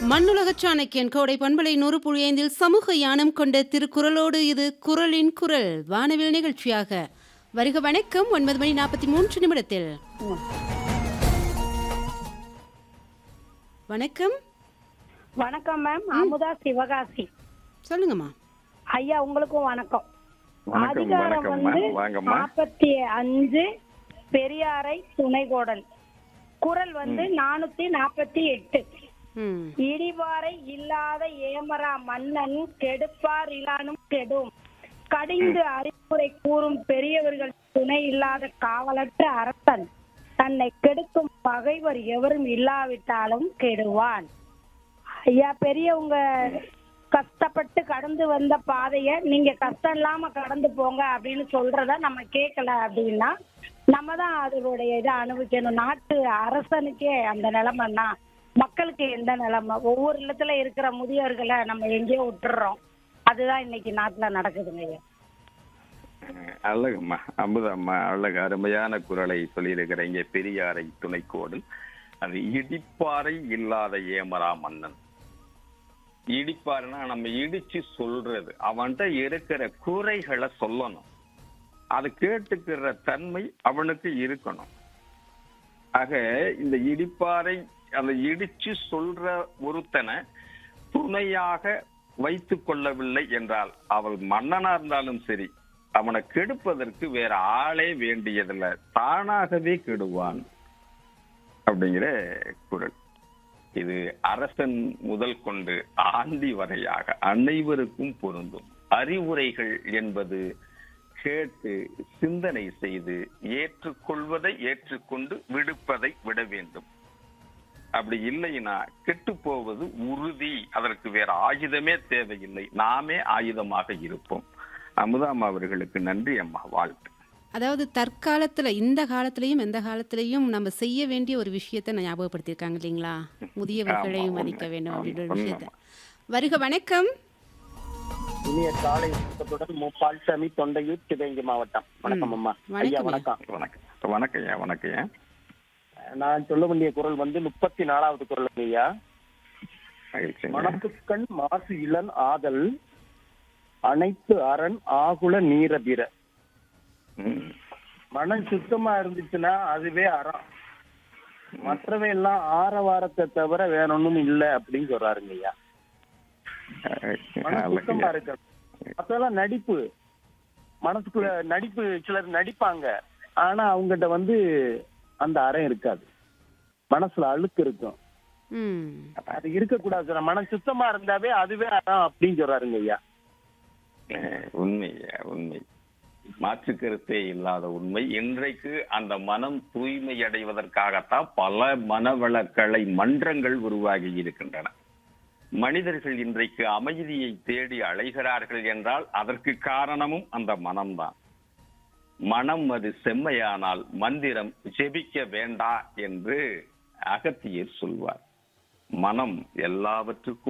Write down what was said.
மண்ணுலக சாணக்கியன் கோடை பண்பலை நூறு புள்ளி ஐந்தில் சமூக யானம் கொண்ட திருக்குறளோடு இது குரலின் குரல் வானவில் நிகழ்ச்சியாக வருக வணக்கம் ஒன்பது மணி நாற்பத்தி மூன்று நிமிடத்தில் வணக்கம் வணக்கம் மேம் அமுதா சிவகாசி சொல்லுங்கம்மா ஐயா உங்களுக்கும் வணக்கம் வணக்கம் அதிகாரம் வணக்கம்மா வந்து வாங்கம்மா நாற்பத்தி அஞ்சு பெரியாரை துணைகோடல் குரல் வந்து நானூத்தி நாற்பத்தி எட்டு ம் இடிபாறை இல்லாத ஏமரா மன்னன் கெடுப்பார் இலானும் கெடும் கடிந்து அறிவுரை கூறும் பெரியவர்கள் துணை இல்லாத காவலற்ற அரசன் தன்னை கெடுக்கும் பகைவர் எவரும் இல்லாவிட்டாலும் கெடுவான் ஐயா பெரியவங்க கஷ்டப்பட்டு கடந்து வந்த பாதைய நீங்க கஷ்டம் இல்லாம கடந்து போங்க அப்படின்னு சொல்றத நம்ம கேட்கல அப்படின்னா நம்ம தான் அதனுடைய இதை அனுபவிக்கணும் நாட்டு அரசனுக்கே அந்த நிலைமைன்னா மக்களுக்கு எந்த நிலைமை ஒவ்வொரு இடத்துல இருக்கிற முதியோர்களை நம்ம எங்கேயோ விட்டுறோம் அதுதான் இன்னைக்கு நாட்டுல நடக்குதுங்க ஐயா அழகும்மா அமுதம்மா அழகு அருமையான குரலை சொல்லியிருக்கிறீங்க பெரியாரை துணைக்கோடு அது இடிப்பாறை இல்லாத ஏமரா மன்னன் இடிப்பாருன்னா நம்ம இடிச்சு சொல்றது அவன்கிட்ட இருக்கிற குறைகளை சொல்லணும் அது கேட்டுக்கிற தன்மை அவனுக்கு இருக்கணும் ஆக இந்த இடிப்பாறை அந்த இடிச்சு சொல்ற ஒருத்தனை துணையாக வைத்துக் கொள்ளவில்லை என்றால் அவள் மன்னனா இருந்தாலும் சரி அவனை கெடுப்பதற்கு வேற ஆளே வேண்டியதில்லை தானாகவே கெடுவான் அப்படிங்கிற குரல் இது அரசன் முதல் கொண்டு ஆண்டி வரையாக அனைவருக்கும் பொருந்தும் அறிவுரைகள் என்பது கேட்டு சிந்தனை செய்து ஏற்றுக்கொள்வதை ஏற்றுக்கொண்டு விடுப்பதை விட வேண்டும் அப்படி இல்லைன்னா கெட்டு போவது உறுதி அதற்கு வேற ஆயுதமே தேவையில்லை நாமே ஆயுதமாக இருப்போம் அமுதாம் அவர்களுக்கு நன்றி அம்மா வாழ்த்து அதாவது தற்காலத்துல இந்த காலத்திலையும் எந்த காலத்திலையும் நம்ம செய்ய வேண்டிய ஒரு விஷயத்தை நான் ஞாபகப்படுத்தியிருக்காங்க இல்லைங்களா முதியவர்களையும் ஆமா, மதிக்க உண்மை. வேண்டும் அப்படின்ற ஒரு ஆமா, விஷயத்தை வருக வணக்கம் இனிய காலை வணக்கத்துடன் முப்பால்சாமி தொண்டையூர் சிவகங்கை மாவட்டம் வணக்கம் அம்மா ஐயா வணக்கம் வணக்கம் வணக்கம் வணக்கம் ஐயா வணக்கம் ஐயா நான் சொல்ல வேண்டிய குரல் வந்து முப்பத்தி நாலாவது குரல் ஐயா மகிழ்ச்சிங்க. மனத்துக்கண் மாசு இளன் ஆதல் அனைத்து அரண் ஆகுல நீரபிர ம். மனம் சுத்தமா இருந்துச்சுன்னா அதுவே அறம் மற்றவை எல்லாம் ஆரவாரத்தை தவிர வேற ஒண்ணும் இல்ல அப்படின்னு சொல்றாருங்க ஐயா மனம் அழகு சுத்தமா ஐயா. இருக்கணும் மற்றெல்லாம் நடிப்பு மனசுக்குள்ள நடிப்பு சிலர் நடிப்பாங்க ஆனா அவங்ககிட்ட வந்து அந்த அறம் இருக்காது மனசுல அழுக்கு இருக்கும் ம் அது இருக்கக்கூடாது சார் மனம் சுத்தமா இருந்தாவே அதுவே அறம் அப்படின்னு சொல்றாருங்க ஐயா அஹ், உண்மை ஐயா, உண்மை மாற்று கருத்தே இல்லாத உண்மை இன்றைக்கு அந்த மனம் தூய்மை அடைவதற்காகத்தான் பல மனவளக்கலை மன்றங்கள் உருவாகி இருக்கின்றன மனிதர்கள் இன்றைக்கு அமைதியை தேடி அலைகிறார்கள் என்றால் அதற்கு காரணமும் அந்த மனம்தான் மனம் அது செம்மையானால் மந்திரம் ஜெபிக்க வேண்டா என்று அகத்தியர் சொல்வார் மனம் எல்லாவற்றுக்கும்